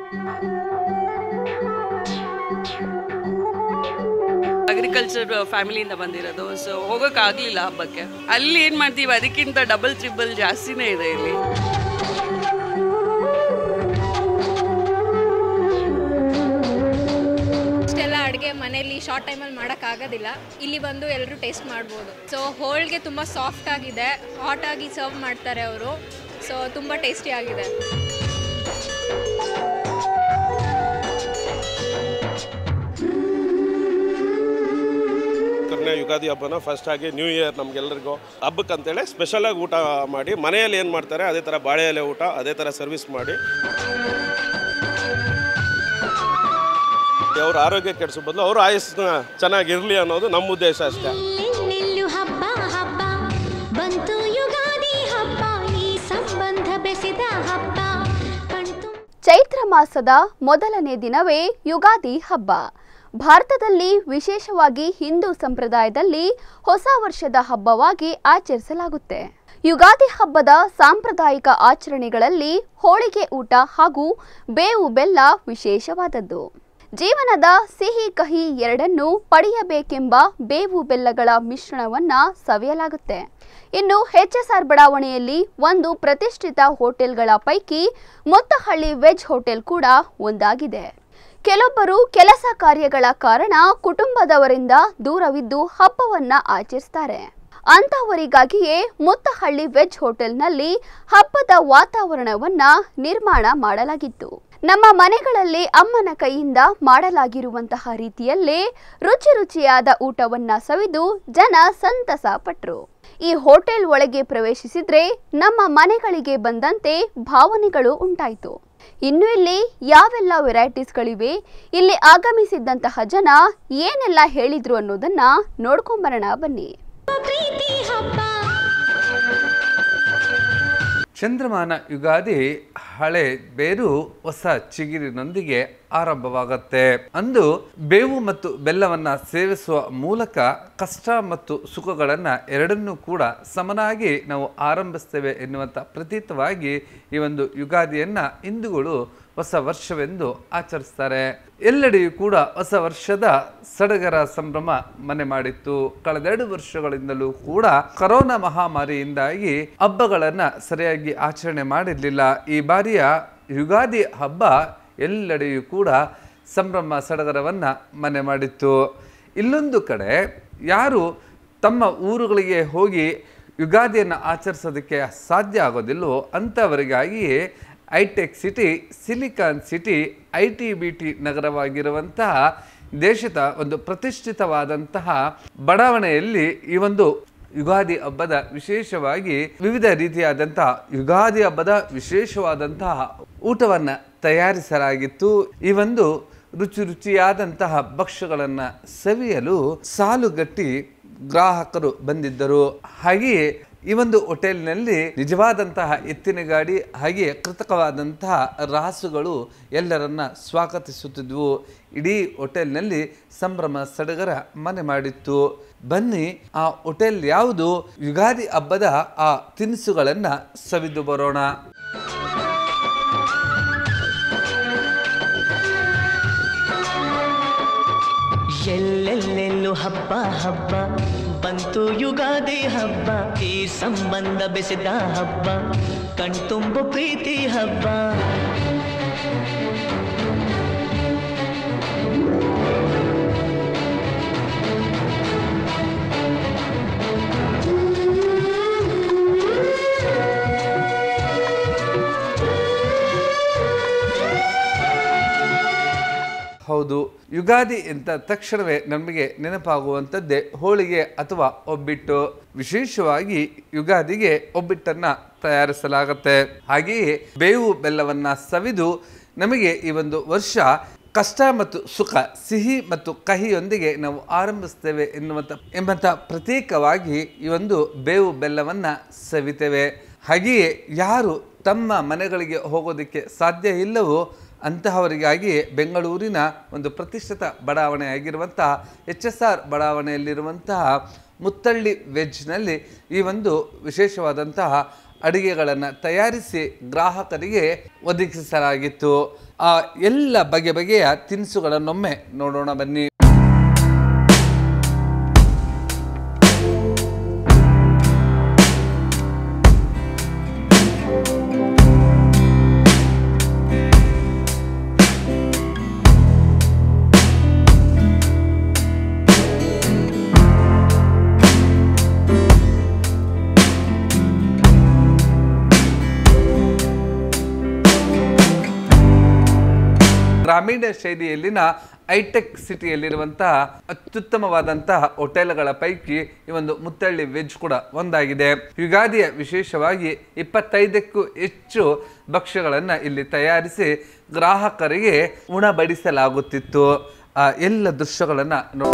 agriculture ಫ್ಯಾಮಿಲಿಯಿಂದ ಬಂದಿರೋದು so ಹೋಗೋಕ್ಕಾಗಲಿಲ್ಲ ಹಬ್ಬಕ್ಕೆ ಅಲ್ಲಿ ಏನು ಮಾಡ್ತೀವಿ ಅದಕ್ಕಿಂತ ಡಬಲ್ ತ್ರಿಬಲ್ ಜಾಸ್ತಿನೇ ಇದೆ ಇಲ್ಲಿ ಇಷ್ಟೆಲ್ಲ ಅಡುಗೆ ಮನೇಲಿ ಶಾರ್ಟ್ ಟೈಮಲ್ಲಿ ಮಾಡೋಕ್ಕಾಗೋದಿಲ್ಲ ಇಲ್ಲಿ ಬಂದು ಎಲ್ಲರೂ ಟೇಸ್ಟ್ ಮಾಡ್ಬೋದು ಸೊ ಹೋಳ್ಗೆ ತುಂಬ ಸಾಫ್ಟ್ ಆಗಿದೆ ಹಾಟ್ ಆಗಿ ಸರ್ವ್ ಮಾಡ್ತಾರೆ ಅವರು ಸೊ ತುಂಬ ಟೇಸ್ಟಿ ಆಗಿದೆ ಕರ್ನೇ ಯುಗಾದಿ ಹಬ್ಬನ ಫಸ್ಟ್ ಆಗಿ ನ್ಯೂ ಇಯರ್ ನಮಗೆಲ್ಲರಿಗೂ ಹಬ್ಬಕ್ಕಂತೇಳಿ ಸ್ಪೆಷಲಾಗಿ ಊಟ ಮಾಡಿ ಮನೆಯಲ್ಲಿ ಏನು ಮಾಡ್ತಾರೆ ಅದೇ ಥರ ಬಾಳೆ ಎಲೆ ಊಟ ಅದೇ ಥರ ಸರ್ವಿಸ್ ಮಾಡಿ ಅವ್ರ ಆರೋಗ್ಯ ಕೆಡಿಸೋ ಬದಲು ಅವ್ರ ಆಯಸ್ಸನ್ನ ಚೆನ್ನಾಗಿರಲಿ ಅನ್ನೋದು ನಮ್ಮ ಉದ್ದೇಶ ಅಷ್ಟೇ ಎಲ್ಲೆಲ್ಲೆಲ್ಲೂ ಹಬ್ಬ ಹಬ್ಬ ಬಂತು ಯುಗಾದಿ ಹಬ್ಬ ಈ ಸಂಬಂಧ ಬೆಸೆದ ಹಬ್ಬ ಕಣ್ತು ಚೈತ್ರ ಮಾಸದ ಮೊದಲನೇ ದಿನವೇ ಯುಗಾದಿ ಹಬ್ಬ ಭಾರತದಲ್ಲಿ ವಿಶೇಷವಾಗಿ ಹಿಂದೂ ಸಂಪ್ರದಾಯದಲ್ಲಿ ಹೊಸ ವರ್ಷದ ಹಬ್ಬವಾಗಿ ಆಚರಿಸಲಾಗುತ್ತೆ ಯುಗಾದಿ ಹಬ್ಬದ ಸಾಂಪ್ರದಾಯಿಕ ಆಚರಣೆಗಳಲ್ಲಿ ಹೋಳಿಗೆ ಊಟ ಹಾಗೂ ಬೇವು ಬೆಲ್ಲ ವಿಶೇಷವಾದದ್ದು ಜೀವನದ ಸಿಹಿ ಕಹಿ ಎರಡನ್ನೂ ಪಡೆಯಬೇಕೆಂಬ ಬೇವು ಬೆಲ್ಲಗಳ ಮಿಶ್ರಣವನ್ನ ಸವಿಯಲಾಗುತ್ತೆ ಇನ್ನು ಎಚ್ಎಸ್ಆರ್ ಬಡಾವಣೆಯಲ್ಲಿ ಒಂದು ಪ್ರತಿಷ್ಠಿತ ಹೋಟೆಲ್ಗಳ ಪೈಕಿ ಮೊತ್ತಹಳ್ಳಿ ವೆಜ್ ಹೋಟೆಲ್ ಕೂಡ ಒಂದಾಗಿದೆ ಕೆಲವೊಬ್ಬರು ಕೆಲಸ ಕಾರ್ಯಗಳ ಕಾರಣ ಕುಟುಂಬದವರಿಂದ ದೂರವಿದ್ದು ಹಬ್ಬವನ್ನ ಆಚರಿಸ್ತಾರೆ ಅಂತಹವರಿಗಾಗಿಯೇ ಮುತ್ತಹಳ್ಳಿ ವೆಜ್ ಹೋಟೆಲ್ನಲ್ಲಿ ಹಬ್ಬದ ವಾತಾವರಣವನ್ನ ನಿರ್ಮಾಣ ಮಾಡಲಾಗಿತ್ತು ನಮ್ಮ ಮನೆಗಳಲ್ಲಿ ಅಮ್ಮನ ಕೈಯಿಂದ ಮಾಡಲಾಗಿರುವಂತಹ ರೀತಿಯಲ್ಲೇ ರುಚಿ ರುಚಿಯಾದ ಊಟವನ್ನ ಸವಿದು ಜನ ಸಂತಸ ಪಟ್ರು ಈ ಹೋಟೆಲ್ ಒಳಗೆ ಪ್ರವೇಶಿಸಿದ್ರೆ ನಮ್ಮ ಮನೆಗಳಿಗೆ ಬಂದಂತೆ ಭಾವನೆಗಳು ಉಂಟಾಯಿತು ಇನ್ನು ಇಲ್ಲಿ ಯಾವೆಲ್ಲ ವೆರೈಟೀಸ್ಗಳಿವೆ ಇಲ್ಲಿ ಆಗಮಿಸಿದ್ದಂತಹ ಜನ ಏನೆಲ್ಲ ಹೇಳಿದ್ರು ಅನ್ನೋದನ್ನ ನೋಡ್ಕೊಂಬರೋಣ ಬನ್ನಿ ಪ್ರೀತಿ ಹಬ್ಬ ಚಂದ್ರಮಾನ ಯುಗಾದಿ ಹಳೆ ಬೇರು ಹೊಸ ಚಿಗುರಿನೊಂದಿಗೆ ಆರಂಭವಾಗುತ್ತೆ ಅಂದು ಬೇವು ಮತ್ತು ಬೆಲ್ಲವನ್ನ ಸೇವಿಸುವ ಮೂಲಕ ಕಷ್ಟ ಮತ್ತು ಸುಖಗಳನ್ನ ಎರಡನ್ನೂ ಕೂಡ ಸಮನಾಗಿ ನಾವು ಆರಂಭಿಸ್ತೇವೆ ಎನ್ನುವಂಥ ಪ್ರತೀತವಾಗಿ ಈ ಒಂದು ಯುಗಾದಿಯನ್ನ ಹಿಂದೂಗಳು ಹೊಸ ವರ್ಷವೆಂದು ಆಚರಿಸ್ತಾರೆ ಎಲ್ಲೆಡೆಯೂ ಕೂಡ ಹೊಸ ವರ್ಷದ ಸಡಗರ ಸಂಭ್ರಮ ಮನೆ ಮಾಡಿತ್ತು ಕಳೆದೆರಡು ವರ್ಷಗಳಿಂದಲೂ ಕೂಡ ಕರೋನಾ ಮಹಾಮಾರಿಯಿಂದಾಗಿ ಹಬ್ಬಗಳನ್ನ ಸರಿಯಾಗಿ ಆಚರಣೆ ಮಾಡಿರಲಿಲ್ಲ ಈ ಬಾರಿಯ ಯುಗಾದಿ ಹಬ್ಬ ಎಲ್ಲೆಡೆಯೂ ಕೂಡ ಸಂಭ್ರಮ ಸಡಗರವನ್ನ ಮನೆ ಮಾಡಿತ್ತು ಇಲ್ಲೊಂದು ಕಡೆ ಯಾರು ತಮ್ಮ ಊರುಗಳಿಗೆ ಹೋಗಿ ಯುಗಾದಿಯನ್ನು ಆಚರಿಸೋದಕ್ಕೆ ಸಾಧ್ಯ ಆಗೋದಿಲ್ಲವೋ ಅಂಥವರಿಗಾಗಿಯೇ hi tech city silicon city I T B T ನಗರವಾಗಿರುವಂತಹ ದೇಶದ ಒಂದು ಪ್ರತಿಷ್ಠಿತವಾದಂತಹ ಬಡಾವಣೆಯಲ್ಲಿ ಈ ಒಂದು ಯುಗಾದಿ ಹಬ್ಬದ ವಿಶೇಷವಾಗಿ ವಿವಿಧ ರೀತಿಯಾದಂತಹ ಯುಗಾದಿ ಹಬ್ಬದ ವಿಶೇಷವಾದಂತಹ ಊಟವನ್ನ ತಯಾರಿಸಲಾಗಿತ್ತು ಈ ಒಂದು ರುಚಿ ರುಚಿಯಾದಂತಹ ಭಕ್ಷ್ಯಗಳನ್ನು ಸವಿಯಲು ಸಾಲುಗಟ್ಟಿ ಗ್ರಾಹಕರು ಬಂದಿದ್ದರು ಹಾಗೆಯೇ ಈ ಒಂದು ಹೋಟೆಲ್ನಲ್ಲಿ ನಿಜವಾದಂತಹ ಎತ್ತಿನ ಗಾಡಿ ಹಾಗೆಯೇ ಕೃತಕವಾದಂತಹ ರಾಸುಗಳು ಎಲ್ಲರನ್ನ ಸ್ವಾಗತಿಸುತ್ತಿದ್ವು ಇಡೀ ಹೋಟೆಲ್ನಲ್ಲಿ ಸಂಭ್ರಮ ಸಡಗರ ಮನೆ ಮಾಡಿತ್ತು ಬನ್ನಿ ಆ ಹೋಟೆಲ್ ಯಾವುದು ಯುಗಾದಿ ಹಬ್ಬದ ಆ ತಿನಿಸುಗಳನ್ನ ಸವಿದು ಬರೋಣ ಎಲ್ಲೆಲ್ಲೆಲ್ಲೂ ಹಬ್ಬ ಹಬ್ಬ ಬಂತು ಯುಗಾದಿ ಹಬ್ಬ ಈ ಸಂಬಂಧ ಬೆಸೆದ ಹಬ್ಬ ಕಣ್ತುಂಬು ಪ್ರೀತಿ ಹಬ್ಬ ಹೌದು ಯುಗಾದಿ ಅಂತ ತಕ್ಷಣವೇ ನಮಗೆ ನೆನಪಾಗುವಂಥದ್ದೇ ಹೋಳಿಗೆ ಅಥವಾ ಒಬ್ಬಿಟ್ಟು ವಿಶೇಷವಾಗಿ ಯುಗಾದಿಗೆ ಒಬ್ಬಿಟ್ಟನ್ನ ತಯಾರಿಸಲಾಗುತ್ತೆ ಹಾಗೆಯೇ ಬೇವು ಬೆಲ್ಲವನ್ನ ಸವಿದು ನಮಗೆ ಈ ಒಂದು ವರ್ಷ ಕಷ್ಟ ಮತ್ತು ಸುಖ ಸಿಹಿ ಮತ್ತು ಕಹಿಯೊಂದಿಗೆ ನಾವು ಆರಂಭಿಸ್ತೇವೆ ಎನ್ನುವಂಥ ಎಂಬಂಥ ಪ್ರತೀಕವಾಗಿ ಈ ಒಂದು ಬೇವು ಬೆಲ್ಲವನ್ನ ಸವಿತೇವೆ ಹಾಗೆಯೇ ಯಾರು ತಮ್ಮ ಮನೆಗಳಿಗೆ ಹೋಗೋದಕ್ಕೆ ಸಾಧ್ಯ ಇಲ್ಲವೋ ಅಂತಹವರಿಗಾಗಿ ಬೆಂಗಳೂರಿನ ಒಂದು ಪ್ರತಿಷ್ಠಿತ ಬಡಾವಣೆ ಆಗಿರುವಂತಹ ಎಚ್ ಎಸ್ ಆರ್ ಬಡಾವಣೆಯಲ್ಲಿರುವಂತಹ ಮುತ್ತಳ್ಳಿ ವೆಜ್ನಲ್ಲಿ ಈ ಒಂದು ವಿಶೇಷವಾದಂತಹ ಅಡುಗೆಗಳನ್ನು ತಯಾರಿಸಿ ಗ್ರಾಹಕರಿಗೆ ಒದಗಿಸಲಾಗಿತ್ತು ಆ ಎಲ್ಲ ಬಗೆ ಬಗೆಯ ತಿನಿಸುಗಳನ್ನೊಮ್ಮೆ ನೋಡೋಣ ಬನ್ನಿ ಗ್ರಾಮೀಣ ಶೈಲಿಯಲ್ಲಿನ ಹೈಟೆಕ್ ಸಿಟಿಯಲ್ಲಿರುವಂತಹ ಅತ್ಯುತ್ತಮವಾದಂತಹ ಹೋಟೆಲ್ಗಳ ಪೈಕಿ ಈ ಒಂದು ಮುತ್ತಳ್ಳಿ ವೆಜ್ ಕೂಡ ಒಂದಾಗಿದೆ ಯುಗಾದಿಯ ವಿಶೇಷವಾಗಿ ಇಪ್ಪತ್ತೈದಕ್ಕೂ ಹೆಚ್ಚು ಭಕ್ಷ್ಯಗಳನ್ನು ಇಲ್ಲಿ ತಯಾರಿಸಿ ಗ್ರಾಹಕರಿಗೆ ಉಣಬಡಿಸಲಾಗುತ್ತಿತ್ತು ಆ ಎಲ್ಲ ದೃಶ್ಯಗಳನ್ನು ನೋ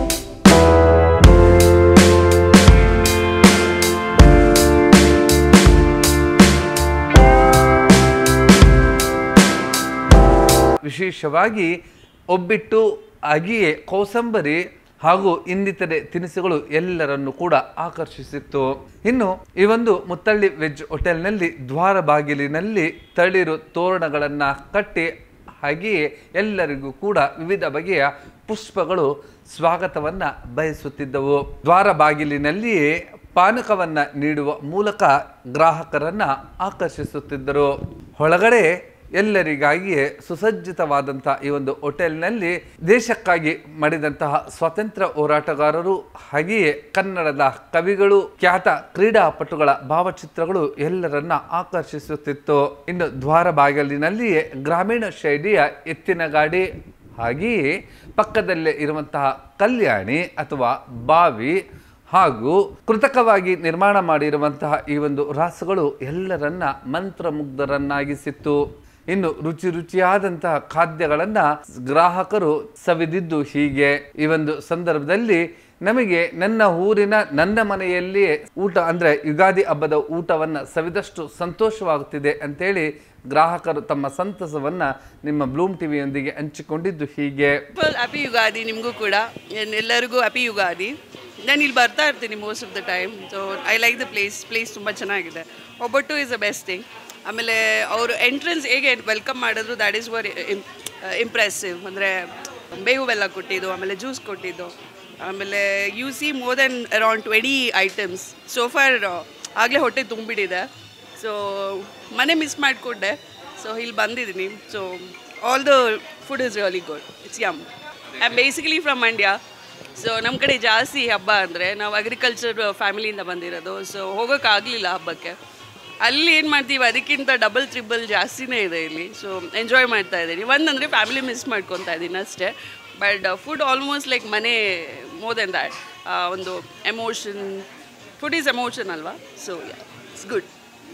ವಿಶೇಷವಾಗಿ ಒಬ್ಬಿಟ್ಟು ಅಗಿಯೆ ಕೋಸಂಬರಿ ಹಾಗೂ ಇನ್ನಿತರೆ ತಿನಿಸುಗಳು ಎಲ್ಲರನ್ನು ಕೂಡ ಆಕರ್ಷಿಸಿತ್ತು ಇನ್ನು ಈ ಒಂದು ಮುತ್ತಳ್ಳಿ ವೆಜ್ ಹೋಟೆಲ್ನಲ್ಲಿ ದ್ವಾರ ಬಾಗಿಲಿನಲ್ಲಿ ತಳಿರು ತೋರಣಗಳನ್ನು ಕಟ್ಟಿ ಹಾಗೆಯೇ ಎಲ್ಲರಿಗೂ ಕೂಡ ವಿವಿಧ ಬಗೆಯ ಪುಷ್ಪಗಳು ಸ್ವಾಗತವನ್ನ ಬಯಸುತ್ತಿದ್ದವು ದ್ವಾರ ಬಾಗಿಲಿನಲ್ಲಿಯೇ ಪಾನಕವನ್ನ ನೀಡುವ ಮೂಲಕ ಗ್ರಾಹಕರನ್ನ ಆಕರ್ಷಿಸುತ್ತಿದ್ದರು ಒಳಗಡೆ ಎಲ್ಲರಿಗಾಗಿಯೇ ಸುಸಜ್ಜಿತವಾದಂಥ ಈ ಒಂದು ಹೋಟೆಲ್ನಲ್ಲಿ ದೇಶಕ್ಕಾಗಿ ಮಾಡಿದಂತಹ ಸ್ವಾತಂತ್ರ್ಯ ಹೋರಾಟಗಾರರು ಹಾಗೆಯೇ ಕನ್ನಡದ ಕವಿಗಳು ಖ್ಯಾತ ಕ್ರೀಡಾಪಟುಗಳ ಭಾವಚಿತ್ರಗಳು ಎಲ್ಲರನ್ನ ಆಕರ್ಷಿಸುತ್ತಿತ್ತು ಇನ್ನು ದ್ವಾರ ಬಾಗಿಲಿನಲ್ಲಿಯೇ ಗ್ರಾಮೀಣ ಶೈಲಿಯ ಎತ್ತಿನ ಗಾಡಿ ಹಾಗೆಯೇ ಪಕ್ಕದಲ್ಲೇ ಇರುವಂತಹ ಕಲ್ಯಾಣಿ ಅಥವಾ ಬಾವಿ ಹಾಗೂ ಕೃತಕವಾಗಿ ನಿರ್ಮಾಣ ಮಾಡಿರುವಂತಹ ಈ ಒಂದು ರಾಸುಗಳು ಎಲ್ಲರನ್ನ ಮಂತ್ರಮುಗ್ಧರನ್ನಾಗಿಸಿತ್ತು ಇನ್ನು ರುಚಿ ರುಚಿಯಾದಂತಹ ಖಾದ್ಯಗಳನ್ನ ಗ್ರಾಹಕರು ಸವಿದಿದ್ದು ಹೀಗೆ ಈ ಒಂದು ಸಂದರ್ಭದಲ್ಲಿ ನಮಗೆ ನನ್ನ ಊರಿನ ನನ್ನ ಮನೆಯಲ್ಲಿಯೇ ಊಟ ಅಂದ್ರೆ ಯುಗಾದಿ ಹಬ್ಬದ ಊಟವನ್ನ ಸವಿದಷ್ಟು ಸಂತೋಷವಾಗುತ್ತಿದೆ ಅಂತೇಳಿ ಗ್ರಾಹಕರು ತಮ್ಮ ಸಂತಸವನ್ನ ನಿಮ್ಮ ಬ್ಲೂಮ್ ಟಿವಿಯೊಂದಿಗೆ ಹಂಚಿಕೊಂಡಿದ್ದು ಹೀಗೆ ಫುಲ್ ಹ್ಯಾಪಿ ಯುಗಾದಿ ನಿಮಗೂ ಕೂಡ And ಎಲ್ಲರಿಗೂ ಹ್ಯಾಪಿ ಯುಗಾದಿ ನಾನು ಇಲ್ಲಿ ಬರ್ತಾ ಇರ್ತೀನಿ most of the time so I like the place place ತುಂಬ ಚೆನ್ನಾಗಿದೆ ಒಬ್ಬಟ್ಟು ಇಸ್ ಅ ಬೆಸ್ಟ್ ಥಿಂಗ್ ಆಮೇಲೆ ಅವರು ಎಂಟ್ರೆನ್ಸ್ ಹೇಗೆ ವೆಲ್ಕಮ್ ಮಾಡಿದ್ರು ದ್ಯಾಟ್ ಈಸ್ ವರ್ ಇಂಪ್ರೆಸಿವ್ ಅಂದರೆ ಬೇವು ಬೆಲ್ಲ ಕೊಟ್ಟಿದ್ದು ಆಮೇಲೆ ಜ್ಯೂಸ್ ಕೊಟ್ಟಿದ್ದು ಆಮೇಲೆ you see more than around twenty items so far ಆಗಲೇ ಹೊಟ್ಟೆ ತುಂಬಿಟ್ಟಿದೆ ಸೊ ಮನೆ ಮಿಸ್ ಮಾಡಿಕೊಂಡೆ ಸೊ ಇಲ್ಲಿ ಬಂದಿದ್ದೀನಿ so all the food is really good it's yum I am basically from Mandya so ನಮ್ಮ ಕಡೆ ಜಾಸ್ತಿ ಹಬ್ಬ ಅಂದರೆ ನಾವು ಅಗ್ರಿಕಲ್ಚರ್ ಫ್ಯಾಮಿಲಿಯಿಂದ ಬಂದಿರೋದು ಸೊ ಹೋಗೋಕ್ಕಾಗಲಿಲ್ಲ ಹಬ್ಬಕ್ಕೆ ಅಲ್ಲಿ ಏನು ಮಾಡ್ತೀವಿ ಅದಕ್ಕಿಂತ ಡಬಲ್ ತ್ರಿಬಲ್ ಜಾಸ್ತಿನೇ ಇದೆ ಇಲ್ಲಿ ಸೊ ಎಂಜಾಯ್ ಮಾಡ್ತಾ ಇದ್ದೀನಿ ಒಂದಂದರೆ ಫ್ಯಾಮಿಲಿ ಮಿಸ್ ಮಾಡ್ಕೊತಾ ಇದ್ದೀನಿ ಅಷ್ಟೇ ಬಟ್ ಫುಡ್ ಆಲ್ಮೋಸ್ಟ್ ಲೈಕ್ ಮನೆ ಮೋರ್ ದೆನ್ ದ್ಯಾಟ್ ಒಂದು ಎಮೋಷನ್ ಫುಡ್ ಈಸ್ ಎಮೋಷನ್ ಅಲ್ವಾ ಸೊ ಇಟ್ಸ್ ಗುಡ್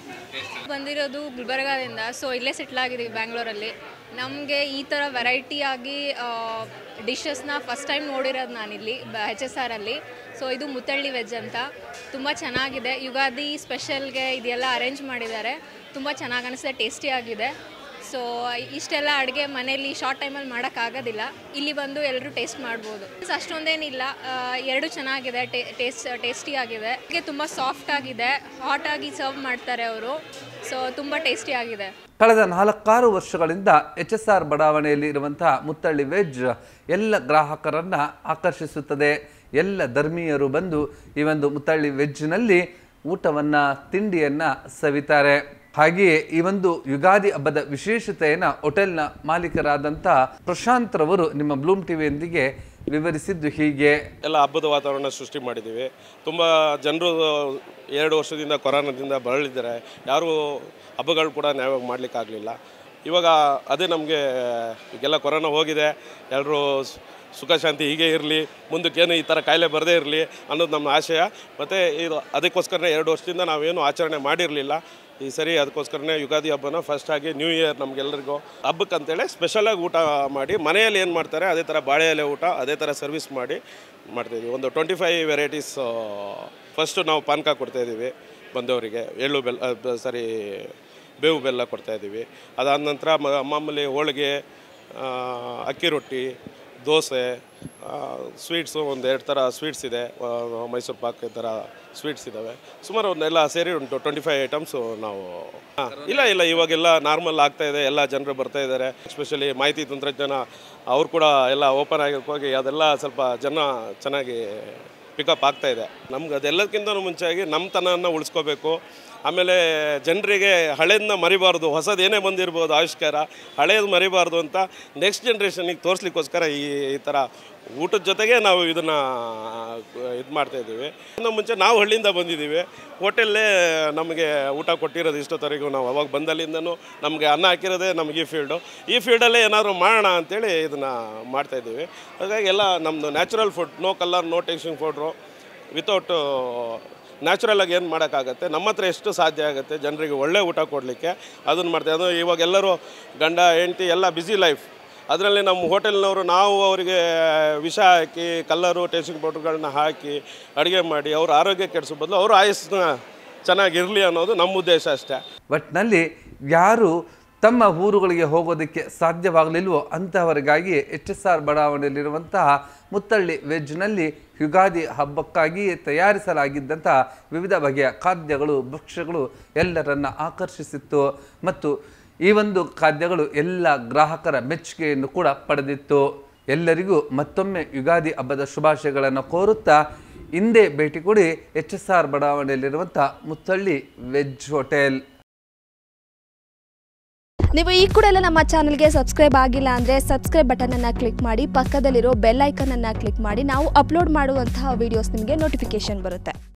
ಬಂದಿರೋದು ಗುಲ್ಬರ್ಗಾದಿಂದ ಸೊ ಇಲ್ಲೇ ಸೆಟ್ಲ್ ಆಗಿದ್ದೀವಿ ಬ್ಯಾಂಗ್ಳೂರಲ್ಲಿ ನಮಗೆ ಈ ಥರ ವೆರೈಟಿ ಆಗಿ ಡಿಶಸ್ನ ಫಸ್ಟ್ ಟೈಮ್ ನೋಡಿರೋದು ನಾನಿಲ್ಲಿ ಎಚ್ ಎಸ್ ಆರಲ್ಲಿ ಸೊ ಇದು ಮುತ್ತಳ್ಳಿ ವೆಜ್ ಅಂತ ತುಂಬ ಚೆನ್ನಾಗಿದೆ ಯುಗಾದಿ ಸ್ಪೆಷಲ್ಗೆ ಇದೆಲ್ಲ ಅರೇಂಜ್ ಮಾಡಿದ್ದಾರೆ ತುಂಬ ಚೆನ್ನಾಗಿ ಅನಿಸುತ್ತೆ ಟೇಸ್ಟಿ ಆಗಿದೆ ಸೊ ಇಷ್ಟೆಲ್ಲ ಅಡುಗೆ ಮನೇಲಿ ಶಾರ್ಟ್ ಟೈಮಲ್ಲಿ ಮಾಡೋಕ್ಕಾಗೋದಿಲ್ಲ ಇಲ್ಲಿ ಬಂದು ಎಲ್ಲರೂ ಟೇಸ್ಟ್ ಮಾಡ್ಬೋದು ಅಷ್ಟೊಂದೇನಿಲ್ಲ ಆ, ಎರಡು ಚೆನ್ನಾಗಿದೆ ಟೇಸ್ಟ್ ಟೇಸ್ಟಿ ಆಗಿದೆ ಹಾಗೆ ತುಂಬ ಸಾಫ್ಟ್ ಆಗಿದೆ ಹಾಟ್ ಆಗಿ ಸರ್ವ್ ಮಾಡ್ತಾರೆ ಅವರು ಸೊ ತುಂಬ ಟೇಸ್ಟಿ ಆಗಿದೆ ಕಳೆದ ನಾಲ್ಕಾರು ವರ್ಷಗಳಿಂದ ಎಚ್ ಎಸ್ ಆರ್ ಬಡಾವಣೆಯಲ್ಲಿ ಇರುವಂತಹ ಮುತ್ತಳ್ಳಿ ವೆಜ್ ಎಲ್ಲ ಗ್ರಾಹಕರನ್ನ ಆಕರ್ಷಿಸುತ್ತದೆ ಎಲ್ಲ ಧರ್ಮೀಯರು ಬಂದು ಈ ಒಂದು ಮುತ್ತಳ್ಳಿ ವೆಜ್ನಲ್ಲಿ ಊಟವನ್ನ ತಿಂಡಿಯನ್ನ ಸವಿತಾರೆ ಹಾಗೆಯೇ ಈ ಒಂದು ಯುಗಾದಿ ಹಬ್ಬದ ವಿಶೇಷತೆಯನ್ನ ಹೋಟೆಲ್ನ ಮಾಲೀಕರಾದಂಥ ಪ್ರಶಾಂತ್ ರವರು ನಿಮ್ಮ ಬ್ಲೂಮ್ ಟಿವಿಯೊಂದಿಗೆ ವಿವರಿಸಿದ್ದು ಹೀಗೆ ಎಲ್ಲ ಹಬ್ಬದ ವಾತಾವರಣ ಸೃಷ್ಟಿ ಮಾಡಿದ್ದೀವಿ ತುಂಬ ಜನರು ಎರಡು ವರ್ಷದಿಂದ ಕೊರೋನಾದಿಂದ ಬಳಲಿದ್ದಾರೆ ಯಾರೂ ಹಬ್ಬಗಳು ಕೂಡ ನ್ಯಾಯವಾಗಿ ಮಾಡಲಿಕ್ಕಾಗಲಿಲ್ಲ ಇವಾಗ ಅದೇ ನಮಗೆ ಈಗೆಲ್ಲ ಕೊರೋನಾ ಹೋಗಿದೆ ಎಲ್ಲರೂ ಸುಖ ಶಾಂತಿ ಹೀಗೆ ಇರಲಿ ಮುಂದಕ್ಕೇನು ಈ ಥರ ಕಾಯಿಲೆ ಬರದೇ ಇರಲಿ ಅನ್ನೋದು ನಮ್ಮ ಆಶಯ ಮತ್ತು ಇದು ಅದಕ್ಕೋಸ್ಕರನೇ ಎರಡು ವರ್ಷದಿಂದ ನಾವೇನು ಆಚರಣೆ ಮಾಡಿರಲಿಲ್ಲ ಈ ಸರಿ ಅದಕ್ಕೋಸ್ಕರನೇ ಯುಗಾದಿ ಹಬ್ಬನ ಫಸ್ಟ್ ಆಗಿ ನ್ಯೂ ಇಯರ್ ನಮಗೆಲ್ಲರಿಗೂ ಹಬ್ಬಕ್ಕಂತೇಳಿ ಸ್ಪೆಷಲಾಗಿ ಊಟ ಮಾಡಿ ಮನೆಯಲ್ಲಿ ಏನು ಮಾಡ್ತಾರೆ ಅದೇ ಥರ ಬಾಳೆ ಎಲೆ ಊಟ ಅದೇ ಥರ ಸರ್ವಿಸ್ ಮಾಡಿ ಮಾಡ್ತಾಯಿದ್ದೀವಿ ಒಂದು ಟ್ವೆಂಟಿ ಫೈವ್ ವೆರೈಟೀಸ್ ಫಸ್ಟು ನಾವು ಪಾನಕ ಕೊಡ್ತಾಯಿದ್ದೀವಿ ಬಂದವರಿಗೆ ಎಳ್ಳು ಬೆಲ್ಲ ಸಾರಿ ಬೇವು ಬೆಲ್ಲ ಕೊಡ್ತಾಯಿದ್ದೀವಿ ಅದಾದ ನಂತರ ಮ- ಮಾಮೂಲಿ ಹೋಳಿಗೆ ಆ, ಅಕ್ಕಿ ರೊಟ್ಟಿ ದೋಸೆ ಸ್ವೀಟ್ಸು ಒಂದು ಎರಡು ಥರ ಸ್ವೀಟ್ಸ್ ಇದೆ ಆ, ಮೈಸೂರು ಪಾಕ್ ಈ ಥರ ಸ್ವೀಟ್ಸ್ ಇದ್ದಾವೆ ಸುಮಾರು ಒಂದೆಲ್ಲ ಸೇರಿ ಉಂಟು ಟ್ವೆಂಟಿ ಫೈವ್ ಐಟಮ್ಸು ನಾವು ಹಾ, ಇಲ್ಲ ಇಲ್ಲ ಇವಾಗೆಲ್ಲ ನಾರ್ಮಲ್ ಆಗ್ತಾ ಇದೆ ಎಲ್ಲ ಜನರು ಬರ್ತಾ ಇದ್ದಾರೆ ಎಸ್ಪೆಷಲಿ ಮಾಹಿತಿ ತಂತ್ರಜ್ಞಾನ ಅವ್ರು ಕೂಡ ಎಲ್ಲ ಓಪನ್ ಹೋಗಿ ಅದೆಲ್ಲ ಸ್ವಲ್ಪ ಜನ ಚೆನ್ನಾಗಿ ಪಿಕಪ್ ಆಗ್ತಾ ಇದೆ ನಮ್ಗೆ ಅದೆಲ್ಲದಕ್ಕಿಂತ ಮುಂಚೆಯಾಗಿ ನಮ್ಮತನನ ಉಳಿಸ್ಕೋಬೇಕು ಆಮೇಲೆ ಜನರಿಗೆ ಹಳೇದನ್ನ ಮರಿಬಾರ್ದು ಹೊಸದು ಏನೇ ಬಂದಿರ್ಬೋದು ಆವಿಷ್ಕಾರ ಹಳೇದು ಮರಿಬಾರ್ದು ಅಂತ ನೆಕ್ಸ್ಟ್ ಜನ್ರೇಷನಿಗೆ ತೋರಿಸ್ಲಿಕ್ಕೋಸ್ಕರ ಈ ಈ ಥರ ಊಟದ ಜೊತೆಗೆ ನಾವು ಇದನ್ನು ಇದು ಮಾಡ್ತಾ ಇದ್ದೀವಿ ಇನ್ನು ಮುಂಚೆ ನಾವು ಹಳ್ಳಿಯಿಂದ ಬಂದಿದ್ದೀವಿ ಹೋಟೆಲ್ಲೇ ನಮಗೆ ಊಟ ಕೊಟ್ಟಿರೋದು ಇಷ್ಟೊತ್ತವರೆಗೂ ನಾವು ಅವಾಗ ಬಂದಲ್ಲಿಂದನೂ ನಮಗೆ ಅನ್ನ ಹಾಕಿರೋದೇ ನಮಗೆ ಈ ಫೀಲ್ಡು ಈ ಫೀಲ್ಡಲ್ಲೇ ಏನಾದರೂ ಮಾಡೋಣ ಅಂತೇಳಿ ಇದನ್ನು ಮಾಡ್ತಾಯಿದ್ದೀವಿ ಹಾಗಾಗಿ ಎಲ್ಲ ನಮ್ಮದು natural food no colour no tasting powder without ನ್ಯಾಚುರಲಾಗಿ ಏನು ಮಾಡೋಕ್ಕಾಗತ್ತೆ ನಮ್ಮ ಹತ್ರ ಎಷ್ಟು ಸಾಧ್ಯ ಆಗುತ್ತೆ ಜನರಿಗೆ ಒಳ್ಳೆ ಊಟ ಕೊಡಲಿಕ್ಕೆ ಅದನ್ನು ಮಾಡ್ತೀವಿ ಅದು ಇವಾಗ ಎಲ್ಲರೂ ಗಂಡ ಹೆಂಡತಿ ಎಲ್ಲ ಬ್ಯುಸಿ ಲೈಫ್ ಅದರಲ್ಲಿ ನಮ್ಮ ಹೋಟೆಲ್ನವರು ನಾವು ಅವರಿಗೆ ವಿಷ ಹಾಕಿ ಕಲ್ಲರು ಟೇಸ್ಟಿಂಗ್ ಪೌಡ್ರ್ಗಳನ್ನ ಹಾಕಿ ಅಡುಗೆ ಮಾಡಿ ಅವ್ರ ಆರೋಗ್ಯ ಕೆಡಿಸೋ ಬದಲು ಅವ್ರ ಆಯಸ್ಸನ್ನ ಚೆನ್ನಾಗಿರಲಿ ಅನ್ನೋದು ನಮ್ಮ ಉದ್ದೇಶ ಅಷ್ಟೇ ಒಟ್ಟಿನಲ್ಲಿ ಯಾರು ತಮ್ಮ ಊರುಗಳಿಗೆ ಹೋಗೋದಕ್ಕೆ ಸಾಧ್ಯವಾಗಲಿಲ್ವೋ ಅಂತಹವರಿಗಾಗಿ ಎಚ್ ಎಸ್ ಆರ್ ಬಡಾವಣೆಯಲ್ಲಿರುವಂತಹ ಮುತ್ತಳ್ಳಿ ವೆಜ್ನಲ್ಲಿ ಯುಗಾದಿ ಹಬ್ಬಕ್ಕಾಗಿಯೇ ತಯಾರಿಸಲಾಗಿದ್ದಂತಹ ವಿವಿಧ ಬಗೆಯ ಖಾದ್ಯಗಳು ಭಕ್ಷ್ಯಗಳು ಎಲ್ಲರನ್ನ ಆಕರ್ಷಿಸಿತ್ತು ಮತ್ತು ಈ ಒಂದು ಖಾದ್ಯಗಳು ಎಲ್ಲ ಗ್ರಾಹಕರ ಮೆಚ್ಚುಗೆಯನ್ನು ಕೂಡ ಪಡೆದಿತ್ತು ಎಲ್ಲರಿಗೂ ಮತ್ತೊಮ್ಮೆ ಯುಗಾದಿ ಹಬ್ಬದ ಶುಭಾಶಯಗಳನ್ನು ಕೋರುತ್ತಾ ಹಿಂದೆ ಭೇಟಿ ಕೊಡಿ ಎಚ್ ಎಸ್ ಆರ್ ಬಡಾವಣೆಯಲ್ಲಿರುವಂಥ ಮುತ್ತಳ್ಳಿ ವೆಜ್ ಹೋಟೆಲ್ ನೀವು ಈ ಕೂಡ ಎಲ್ಲ ನಮ್ಮ ಚಾನಲ್ಗೆ ಸಬ್ಸ್ಕ್ರೈಬ್ ಆಗಿಲ್ಲ ಅಂದರೆ ಸಬ್ಸ್ಕ್ರೈಬ್ ಬಟನನ್ನು ಕ್ಲಿಕ್ ಮಾಡಿ ಪಕ್ಕದಲ್ಲಿರೋ ಬೆಲ್ ಐಕನನ್ನು ಕ್ಲಿಕ್ ಮಾಡಿ ನಾವು ಅಪ್ಲೋಡ್ ಮಾಡುವಂತಹ ವೀಡಿಯೋಸ್ ನಿಮಗೆ ನೋಟಿಫಿಕೇಶನ್ ಬರುತ್ತೆ